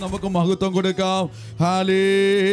നമുക്ക് മഹത്വം കൊടുക്കാം ഹാലേ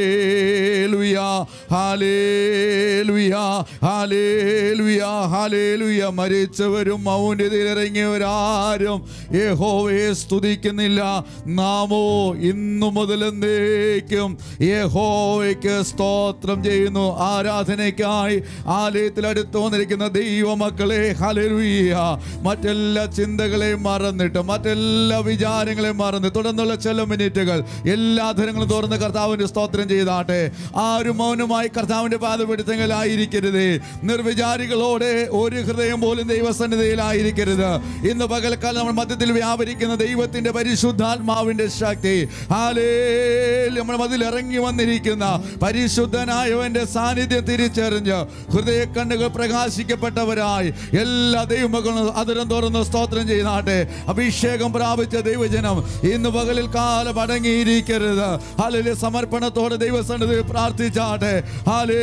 ലുയ ഹാലേ ലുയ ഹാലേ ലുയ ഹാലേ ലുയ മരിച്ചവരും മൗന്യതയിൽ ഇറങ്ങിയവരാരും യഹോവയെ സ്തുതിക്കുന്നില്ല നാമോ ഇന്നു മുതൽ എന്നേക്കും യഹോവയ്ക്ക് സ്തോത്രം ചെയ്യുന്നു ആരാധനയ്ക്കായി ആലയത്തിൽ അടുത്ത് വന്നിരിക്കുന്ന ദൈവമക്കളെ ഹലരുയ്യ മറ്റെല്ലാ ചിന്തകളെയും മറന്നിട്ട് മറ്റെല്ലാ വിചാരങ്ങളെയും മറന്ന് തുടർന്നുള്ള ചില മിനിറ്റുകൾ എല്ലാ ധനങ്ങളും തുറന്ന് കർത്താവിന്റെ സ്തോത്രം ചെയ്താട്ടെ ആരും മൗനമായി കർത്താവിന്റെ പാദപിടുത്തങ്ങളായിരിക്കരുത് നിർവിചാരികളോടെ ഒരു ഹൃദയം പോലും ദൈവസന്നിധിയിലായിരിക്കരുത് ഇന്ന് പകൽക്കാലം നമ്മൾ മധ്യത്തിൽ വ്യാപരിക്കുന്ന ദൈവത്തിന്റെ പരിശുദ്ധാത്മാവിന്റെ ശക്തി ഹാലേ നമ്മുടെ മതിൽ ഇറങ്ങി വന്നിരിക്കുന്ന പരിശുദ്ധനായവന്റെ സാന്നിധ്യം തിരിച്ചറിഞ്ഞ് ഹൃദയ കണ്ണുകൾ പ്രകാശിക്കപ്പെട്ടവരായി എല്ലാ ദൈവമക്കളും അതിരം തുറന്ന് സ്തോത്രം ചെയ്താട്ടെ അഭിഷേകം പ്രാപിച്ച ദൈവജനം ഇന്ന് പകലിൽ കാലം അടങ്ങിയിരിക്കരുത് ഹാലയിലെ സമർപ്പണത്തോടെ ദൈവസന്നിധി പ്രാർത്ഥിച്ചാട്ടെ ഹാലേ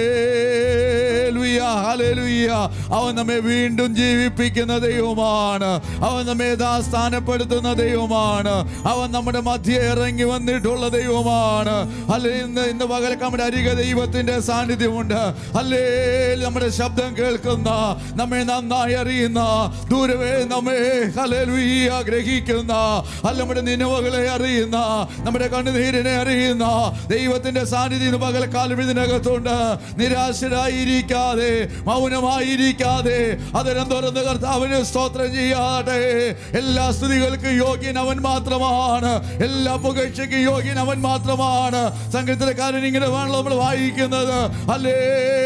ഹാലേലുയ്യ അവൻ നമ്മെ വീണ്ടും ജീവിപ്പിക്കുന്ന ദൈവമാണ് അവൻ നമ്മെ യഥാസ്ഥാനപ്പെടുത്തുന്ന ദൈവമാണ് അവൻ നമ്മുടെ മധ്യ ഇറങ്ങി വന്നിട്ടുള്ള ദൈവമാണ് അല്ലെ ഇന്ന് ഇന്ന് പകലൊക്കെ നമ്മുടെ അരിക ദൈവത്തിന്റെ സാന്നിധ്യമുണ്ട് അല്ലേ നമ്മുടെ ശബ്ദം കേൾക്കുന്ന നമ്മെ നന്നായി അറിയുന്ന ദൂരവേ നമ്മെ ഹല്ലേലൂയ ഗ്രഹിക്കുന്ന അല്ല നമ്മുടെ നിലവുകളെ അറിയുന്ന നമ്മുടെ കണ്ണുനീരിനെ അറിയുന്ന ദൈവത്തിന്റെ സാന്നിധ്യം ഇന്ന് പകൽക്കാലം ഇതിനകത്തുണ്ട് നിരാശരായിരിക്കാതെ മൗനമായിരിക്കാതെ അതിനം തുറന്ന് കർത്താവിന് സ്തോത്രം ചെയ്യാതെ എല്ലാ സ്തുതികൾക്കും യോഗ്യൻ അവൻ മാത്രമാണ് എല്ലാ പുകഴ്ചയ്ക്കും യോഗ്യൻ അവൻ മാത്രമാണ് സംഗീതക്കാരൻ ഇങ്ങനെ വേണല്ലോ നമ്മൾ വായിക്കുന്നത് അല്ലേ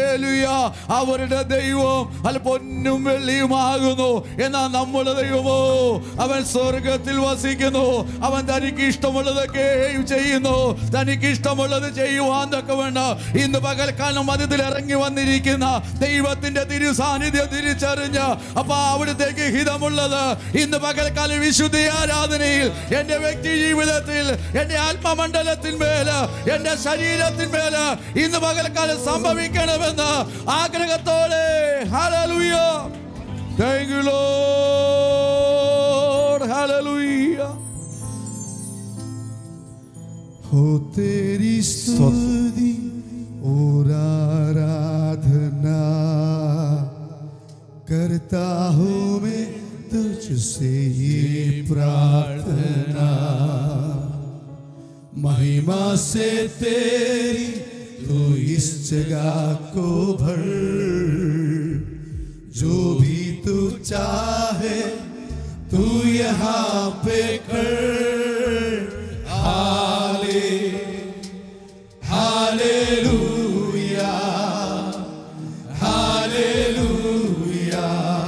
അവരുടെ ദൈവം അല്ല പൊന്നും വെള്ളിയുമാകുന്നു എന്നാൽ നമ്മുടെ ദൈവമോ അവൻ സ്വർഗത്തിൽ വസിക്കുന്നു അവൻ തനിക്ക് ഇഷ്ടമുള്ളതൊക്കെയും ചെയ്യുന്നു തനിക്ക് ഇഷ്ടമുള്ളത് ചെയ്യുവാൻ തൊക്കെ വേണ്ട ഇന്ന് പകൽക്കാലം മതത്തിൽ ഇറങ്ങി വന്നിരിക്കുന്ന ദൈവത്തിന്റെ തിരു സാന്നിധ്യം തിരിച്ചറിഞ്ഞ് അപ്പൊ അവിടത്തേക്ക് ഹിതമുള്ളത് ഇന്ന് പകൽക്കാലം വിശുദ്ധ ആരാധനയിൽ എന്റെ വ്യക്തി ജീവിതത്തിൽ എന്റെ ആത്മമണ്ഡലത്തിന്മേല് എന്റെ ശരീരത്തിന്മേല് ഇന്ന് പകൽക്കാലം സംഭവിക്കണമെന്ന് ആഗ്രഹത്തോടെ ഹല്ലേലൂയ താങ്ക് യു ലോർഡ് ഹല്ലേലൂയ हो तेरी स्तुति और आराधना करता हूँ मैं तुझसे ये प्रार्थना महिमा से तेरी तू इस जगह को भर जो भी तू चाहे तू यहाँ पे कर हाले हालेलुया हालेलुया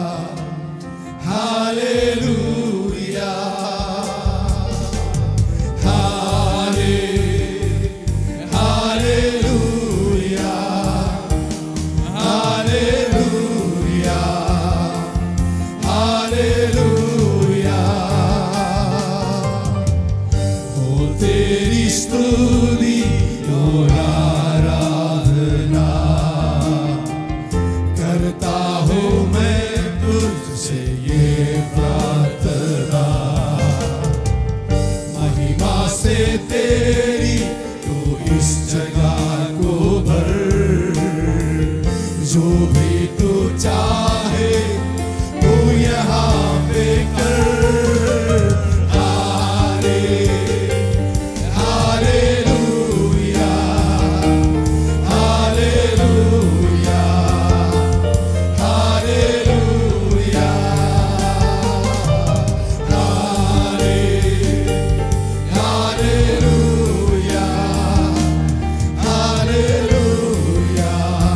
हालेलुया हाले हालेलुया हालेलुया हालेलुया हो तेरी स्तुति और आराधना करता हूँ मैं तुझसे ये प्रार्थना महिमा से तेरी तू इस जगह को भर जो भी तू चाहे तू यहाँ पे कर हाले हालेलुया हालेलुया हालेलुया हाले हालेलुया हालेलुया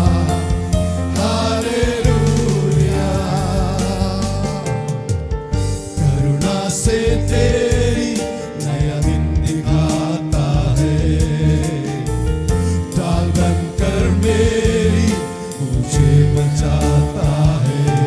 हालेलुया करुणा से तेरी नया दिन दिखाता है डाल बन कर मेरी मुझे बचाता है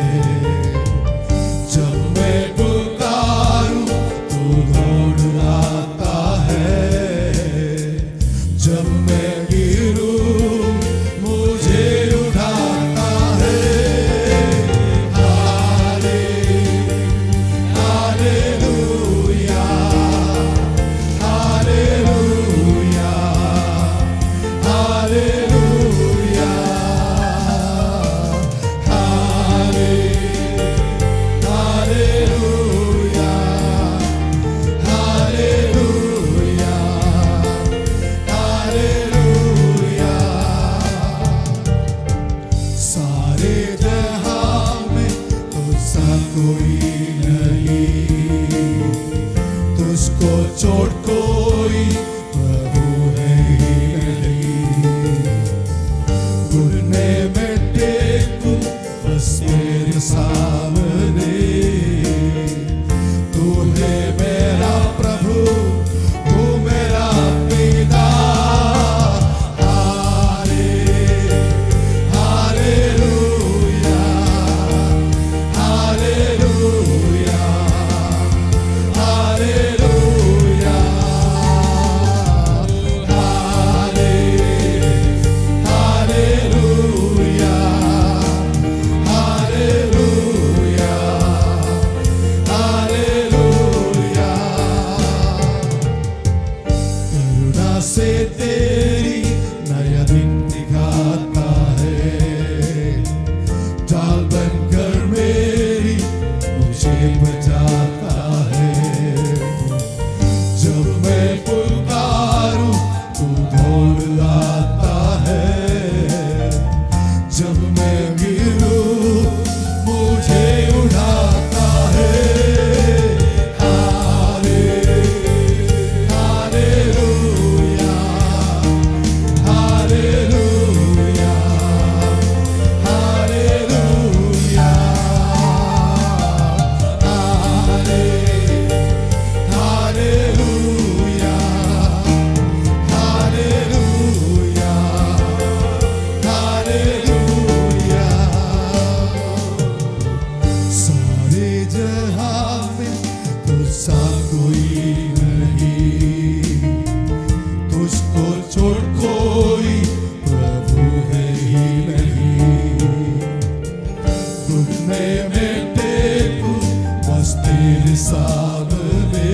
जब मैं पुकारूं तू दौड़ आता है जब मैं गिरूं मुझे उठाता है हाले हालेलुया सामने तू है मेरा प्रभु तू मेरा पिता हाले हालेलुया हालेलुया हालेलुया हाले हालेलुया हालेलुया हालेलुया करुणा से तेरी नया दिन दिखाता है जाल बनकर मेरी मुझे बचाता है जब मैं पुकारूं तू दौड़ आता है जब मैं गिरूं मुझे उठाता है हाले हालेलुया हालेलुया हालेलुया हाले हालेलुया हालेलुया हालेलुया सारे जहां में तुझसा कोई नहीं तुझको छोड़ कोई प्रभु है ही नहीं घुटने में टेकू बस तेरे सामने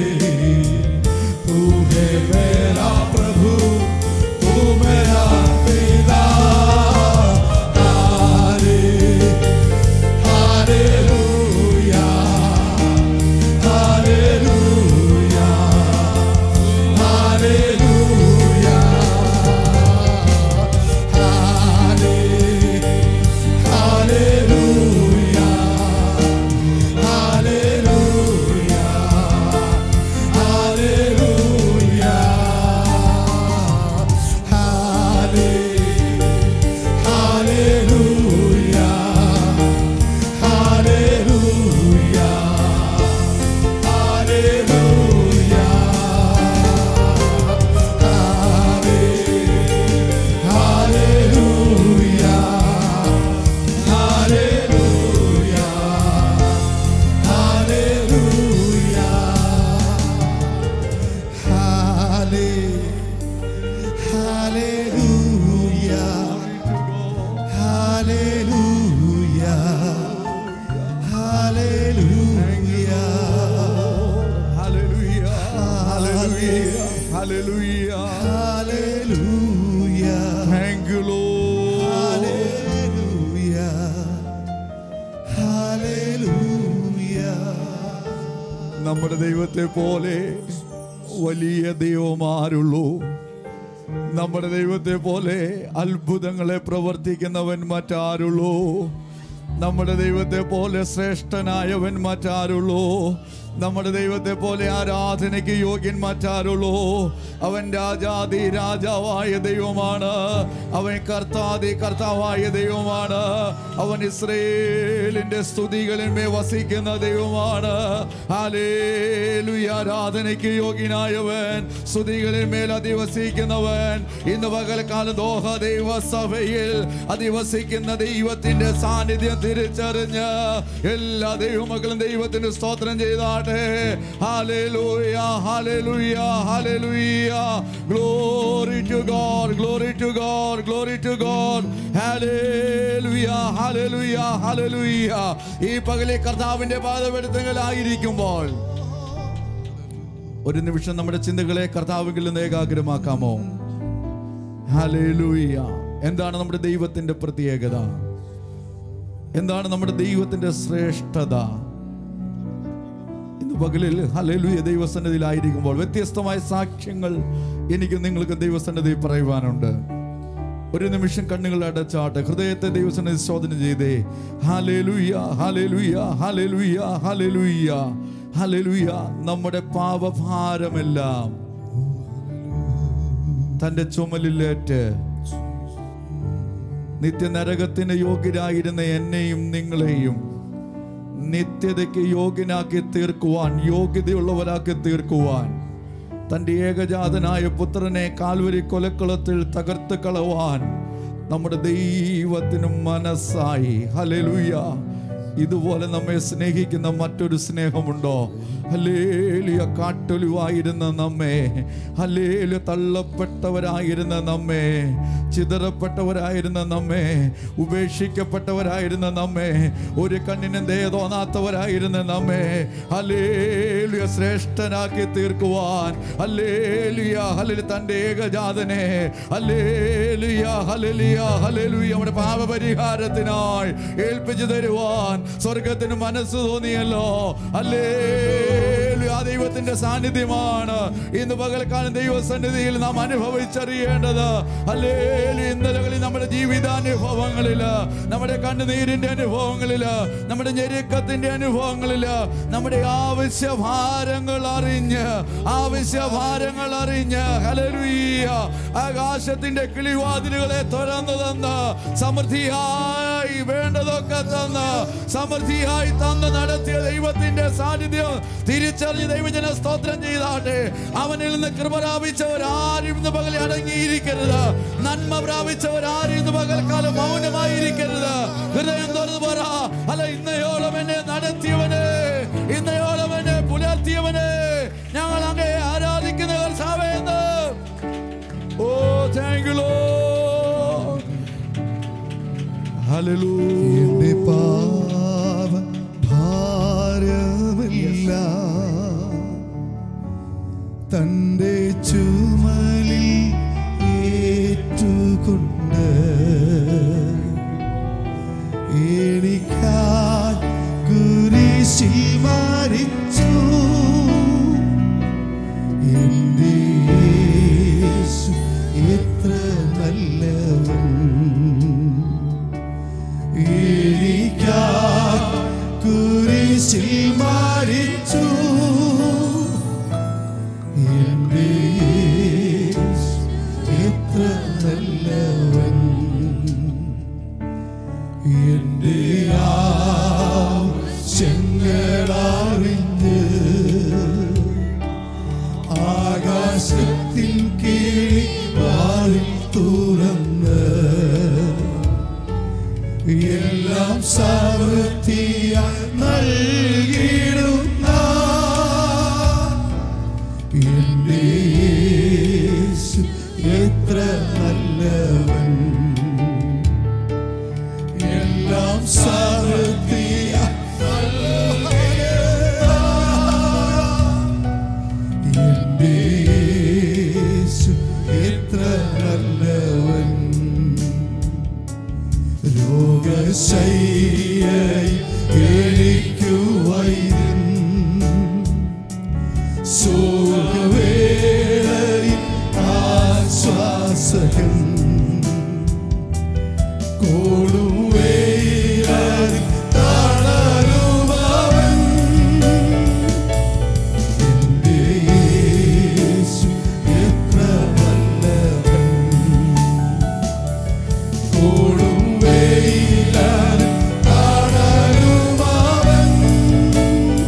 तू है मेरा प्रभु तू मेरा पिता हाले हालेलुया हालेलुया हालेलुया हाले हालेलुया हालेलुया हालेलुया हाले हालेलुया हालेलुया हालेलुया हाले हालेलुया हालेलुया हालेलुया हाले हालेलुया हालेलुया हालेलुया Hallelujah. Hallelujah. Hallelujah. हालेलुया Thank you, Lord. हालेलुया हालेलुया നമ്മുടെ ദൈവത്തെ പോലെ വലിയ ദൈവമാരുള്ളൂ നമ്മുടെ ദൈവത്തെ പോലെ അത്ഭുതങ്ങളെ പ്രവർത്തിക്കുന്നവൻ മറ്റാരുള്ളൂ നമ്മുടെ ദൈവത്തെ പോലെ ശ്രേഷ്ഠനായവൻ മറ്റാരുള്ളൂ നമ്മുടെ ദൈവത്തെ പോലെ ആരാധനയ്ക്ക് യോഗ്യൻ മറ്റാരുള്ളൂ അവൻ രാജാതി രാജാവായ ദൈവമാണ് അവൻ കർത്താതി കർത്താവായ ദൈവമാണ് അവൻ ഇസ്രയേലിന്റെ സ്തുതികളിന്മേൽ വസിക്കുന്ന ദൈവമാണ് ഹാലേലുയ ആരാധനയ്ക്ക് യോഗ്യനായവൻ സ്തുതികളിൽ മേൽ അധിവസിക്കുന്നവൻ ഇന്ന് പകൽക്കാലം ദോഹ ദൈവസഭയിൽ അധിവസിക്കുന്ന ദൈവത്തിന്റെ സാന്നിധ്യം തിരിച്ചറിഞ്ഞ് എല്ലാ ദൈവമക്കളും ദൈവത്തിന് സ്തോത്രം ചെയ്താട്ടെ ഹാലേലൂയ ഹാലേലൂയ ഹാലേലൂയ glory to God glory to God glory to God ഹാലേലൂയ ഹാലേലൂയ ഹാലേലൂയ ഈ പകലെ കർത്താവിന്റെ പാദപെടുത്തങ്ങളായിരിക്കുമ്പോൾ ഒരു നിമിഷം നമ്മുടെ ചിന്തകളെ കർത്താവിൽ നിന്ന് ഏകാഗ്രമാക്കാമോ ഹല്ലേലൂയ എന്താണ് നമ്മുടെ ദൈവത്തിന്റെ പ്രത്യേകത എന്താണ് നമ്മുടെ ദൈവത്തിന്റെ ശ്രേഷ്ഠത ഇന്ന് പകലിൽ ഹല്ലേലൂയ ദൈവസന്നിധിയിലായിരിക്കുമ്പോൾ വ്യത്യസ്തമായ സാക്ഷ്യങ്ങൾ എനിക്ക് നിങ്ങൾക്ക് ദൈവസന്നിധി പറയുവാനുണ്ട് ഒരു നിമിഷം കണ്ണുകൾ അടച്ചാട്ടെ ഹൃദയത്തെ ദൈവസന്നിധി ശോധന ചെയ്തേ ഹാലേലുയ്യ ഹാലേലുയ്യ ഹാലേലുയ്യ ഹാലേലുയ്യ ഹാലേലുയ്യ നമ്മുടെ പാപഭാരമെല്ലാം തന്റെ ചുമലിലേറ്റ് നിത്യനരകത്തിന് യോഗ്യരായിരുന്ന എന്നെയും നിങ്ങളെയും നിത്യതയ്ക്ക് യോഗ്യനാക്കി തീർക്കുവാൻ യോഗ്യതയുള്ളവരാക്കി തീർക്കുവാൻ തൻ്റെ ഏകജാതനായ പുത്രനെ കാൽവരി കൊലക്കളത്തിൽ തകർത്ത് കളവാൻ നമ്മുടെ ദൈവത്തിന് മനസ്സായി ഹല്ലേലൂയ ഇതുപോലെ നമ്മെ സ്നേഹിക്കുന്ന മറ്റൊരു സ്നേഹമുണ്ടോ ഹല്ലേലിയ കാട്ടൊലിവായിരുന്ന നമ്മെ ഹല്ലേലു തള്ളപ്പെട്ടവരായിരുന്ന നമ്മെ ചിതറപ്പെട്ടവരായിരുന്ന നമ്മെ ഉപേക്ഷിക്കപ്പെട്ടവരായിരുന്ന നമ്മെ ഒരു കണ്ണിനും ദയ തോന്നാത്തവരായിരുന്ന നമ്മെ ഹല്ലേലിയ ശ്രേഷ്ഠനാക്കി തീർക്കുവാൻ ഹല്ലേലിയ ഹല്ലേലു തൻ്റെ ഏകജാതനെ ഹല്ലേലിയ ഹല്ലേലിയ ഹല്ലേലൂയ നമ്മുടെ പാപപരിഹാരത്തിനായി ഏൽപ്പിച്ചു തരുവാൻ സ്വർഗത്തിന് മനസ്സ് തോന്നിയല്ലോ അല്ലേ ആ ദൈവത്തിന്റെ സാന്നിധ്യമാണ് ഇന്ന് പകൽക്കാലം ദൈവസന്നിധിയിൽ നാം അനുഭവിച്ചറിയേണ്ടത് അല്ലേ ഇന്നലകളിൽ നമ്മുടെ ജീവിതാനുഭവങ്ങളില് നമ്മുടെ കണ്ണുനീരിന്റെ അനുഭവങ്ങളില് നമ്മുടെ ഞെരുക്കത്തിന്റെ അനുഭവങ്ങളില് നമ്മുടെ ആവശ്യഭാരങ്ങൾ അറിഞ്ഞ് ആവശ്യഭാരങ്ങൾ അറിഞ്ഞ് ഹലലുയ്യ ആകാശത്തിന്റെ കിളിവാതിലുകളെ തുറന്നു തന്ന് സമൃദ്ധിയായി വേണ്ടതൊക്കെ തന്ന് സമൃദ്ധിയായി തന്ന് നടത്തിയ ദൈവത്തിന്റെ സാന്നിധ്യം തിരിച്ചറിഞ്ഞ് ദൈവജന സ്തോത്രം ചെയ്താട്ടെ അവനിൽ നിന്ന് കൃപ പ്രാപിച്ചവരാരും ഇന്ന് പകൽ അടങ്ങിയിരിക്കരുത് നന്മ പ്രാപിച്ചവരാരും ഇന്ന് പകൽക്കാലം മൗനമായിരിക്കരുത് ഹൃദയം തുറന്നു പറ അല്ല ഇന്നയോളം എന്നെ നടത്തിയവനെ ഇന്നയോളം എന്നെ പുലർത്തിയവനെ ഞങ്ങൾ അങ്ങേ ആരാധിക്കുന്ന കർത്താവേ എന്ന് ഓ താങ്ക് യു ഹല്ലേലൂയ എന്റെ പാവ ഭാരമില്ല തന്റെ ചുമലിൽ ഏറ്റുകൊണ്ട് എനിക്കായി കുരിശിൽ മരിച്ചു എന്റെ യേശു എത്ര നല്ലവൻ എനിക്കായി കുരിശിൽ മരിച്ചു എന്റെ യേശു എത്ര നല്ലവൻ എന്റെ ആവശ്യങ്ങളറിഞ്ഞ് ആകാശത്തിൻ കീഴിൽ വാതിൽ തുറന്ന് എല്ലാം സമൃദ്ധിയായി നൽകിയിടുന്ന എന്റെ യേശു എത്ര നല്ലവൻ എല്ലാം സമൃദ്ധിയായി നൽകിയിടുന്ന എന്റെ യേശു എത്ര നല്ലവൻ രോഗശയ്യയിൽ എനിക്കു വൈദ്യൻ സുഖവേളയിൽ ആശ്വാസകൻ കൊടുവേലയിൽ തളരുമവൻ എന്റെ യേശു എത്ര നല്ലവൻ കൊടും വെയിലാൽ തളരുമവൻ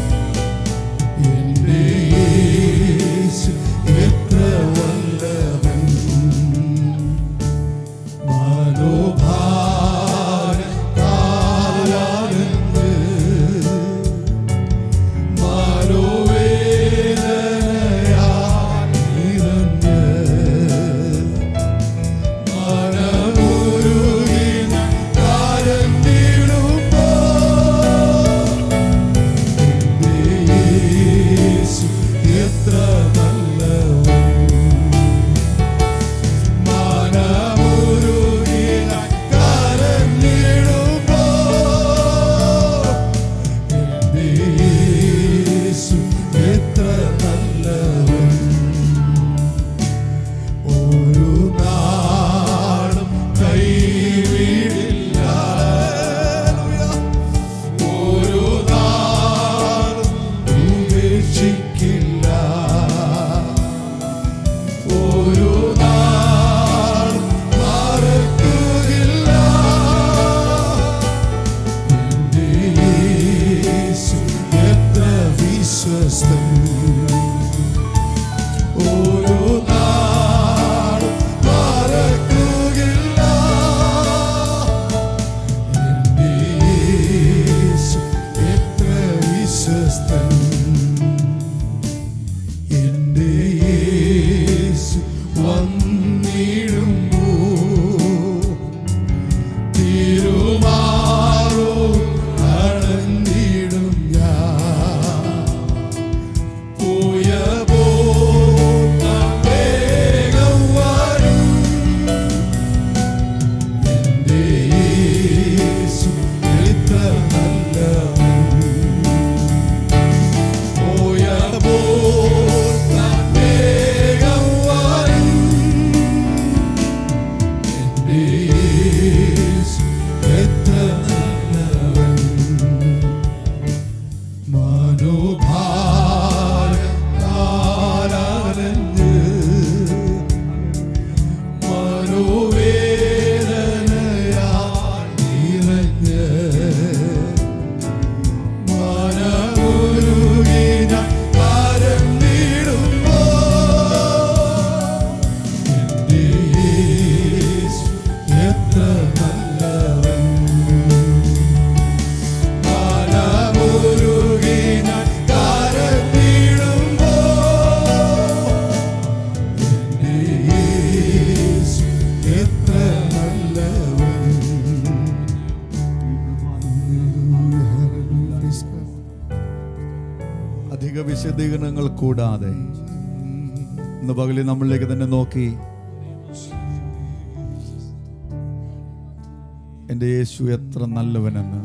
വിശ്വസ്തൻ എന്റെ യേശു വന്നിടുമ്പോ തിരുമാറോ അണഞ്ഞിടും ഞാൻ പോയ വേഗം വരും എന്റെ യേശു എത്ര നല്ലവൻ പോയ വേഗം വരും എന്റെ യേശു എത്ര നല്ലവൻ മനോഭാരത്താലഞ്ഞ് മനോവേദനയാൽ നിറഞ്ഞ് മനമുരുകി ഞാൻ കരഞ്ഞിടുമ്പോ എന്റെ യേശു എത്ര നല്ലവൻ മനമുരുകി ഞാൻ കരഞ്ഞിടുമ്പോ എന്റെ യേശു എത്ര നല്ലവൻ അധിക വിശദീകരണങ്ങൾ കൂടാതെ ഇന്ന് പകലിൽ നമ്മളിലേക്ക് തന്നെ നോക്കി എൻ്റെ യേശു എത്ര നല്ലവനെന്ന്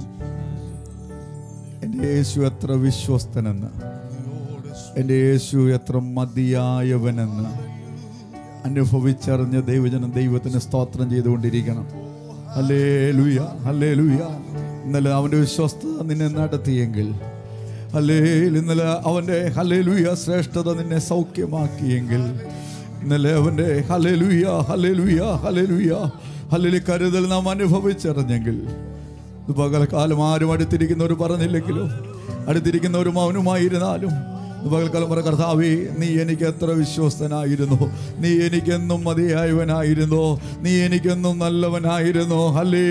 എൻ്റെ യേശു എത്ര വിശ്വസ്തനെന്ന് എൻ്റെ യേശു എത്ര മതിയായവനെന്ന് അനുഭവിച്ചറിഞ്ഞ ദൈവജനം ദൈവത്തിന് സ്തോത്രം ചെയ്തുകൊണ്ടിരിക്കണം അല്ലേ ലുയ അല്ലേ ലുയ ഇന്നലെ അവൻ്റെ വിശ്വസ്തത നിന്നെ നടത്തിയെങ്കിൽ അല്ലേ ഇന്നലെ അവൻ്റെ ഹലേ ലുയ ശ്രേഷ്ഠത നിന്നെ സൗഖ്യമാക്കിയെങ്കിൽ ഇന്നലെ അവൻ്റെ ഹലേ ലുയ ഹലേ ലുയ ഹലേ ലുയ ഹല്ലേലൂയ കരുതൽ നാം അനുഭവിച്ചറിഞ്ഞെങ്കിൽ ഇത് പകൽക്കാലം ആരും അടുത്തിരിക്കുന്നവർ പറഞ്ഞില്ലെങ്കിലും അടുത്തിരിക്കുന്നവർ മൗനമായിരുന്നാലും ഇത് പകൽക്കാലം പറ കർത്താവേ നീ എനിക്ക് എത്ര വിശ്വസ്തനായിരുന്നു നീ എനിക്കെന്നും മതിയായവനായിരുന്നു നീ എനിക്കെന്നും നല്ലവനായിരുന്നു ഹല്ലേ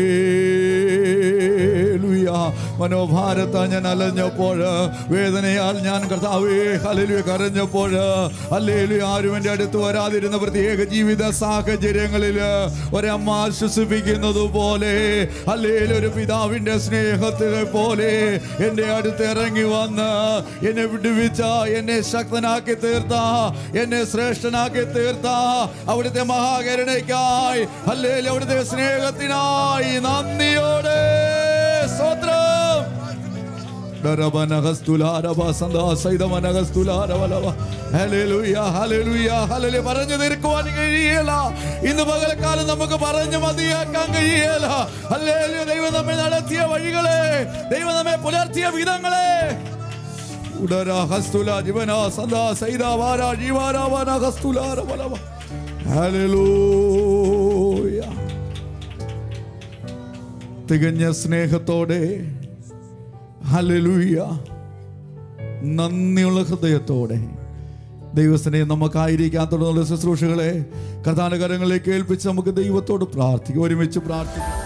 മനോഭാരത്താ ഞാൻ അലഞ്ഞപ്പോൾ വേദനയാൽ ഞാൻ കർത്താവേ ഹല്ലേലൂയ കരഞ്ഞപ്പോൾ ഹല്ലേലൂയ ആരും എൻ്റെ അടുത്ത് വരാതിരുന്ന പ്രത്യേക ജീവിത സാഹചര്യങ്ങളിൽ ഒരമ്മ ആശ്വസിപ്പിക്കുന്നത് പോലെ അല്ലെങ്കിൽ ഒരു പിതാവിൻ്റെ സ്നേഹത്തിനെ പോലെ എൻ്റെ അടുത്ത് ഇറങ്ങി വന്ന് എന്നെ വിടുവിച്ച എന്നെ ശക്തനാക്കി തീർത്ത എന്നെ ശ്രേഷ്ഠനാക്കി തീർത്ത അവിടുത്തെ മഹാകരുണയ്ക്കായി അല്ലെങ്കിൽ അവിടുത്തെ സ്നേഹത്തിനായി നന്ദിയോടെ സ്തോത്രം പറഞ്ഞു തീർക്കുവാൻ കഴിയല ഇന്ന് പകൽക്കാലം നമുക്ക് പറഞ്ഞു മതിയാക്കാൻ കഴിയല ഹല്ലേലൂയ ദൈവം നമ്മെ നടത്തിയ വഴികളെ ദൈവം നമ്മെ പുലർത്തിയ വിധങ്ങളെ ഉടര ഹസ്തുല ജീവന സദാ സൈദാവാര ജീവാരാവന ഹസ്തുലാര ബലവ ഹല്ലേലൂയ തികഞ്ഞ സ്നേഹത്തോടെ ഹല്ലേലൂയ നന്ദിയുള്ള ഹൃദയത്തോടെ ദൈവത്തിനെ നമുക്കായിരിക്കാൻ തുടർന്നുള്ള ശുശ്രൂഷകളെ കഥാനകരങ്ങളിലേക്ക് ഏൽപ്പിച്ച് നമുക്ക് ദൈവത്തോട് പ്രാർത്ഥിക്കും ഒരുമിച്ച് പ്രാർത്ഥിക്കും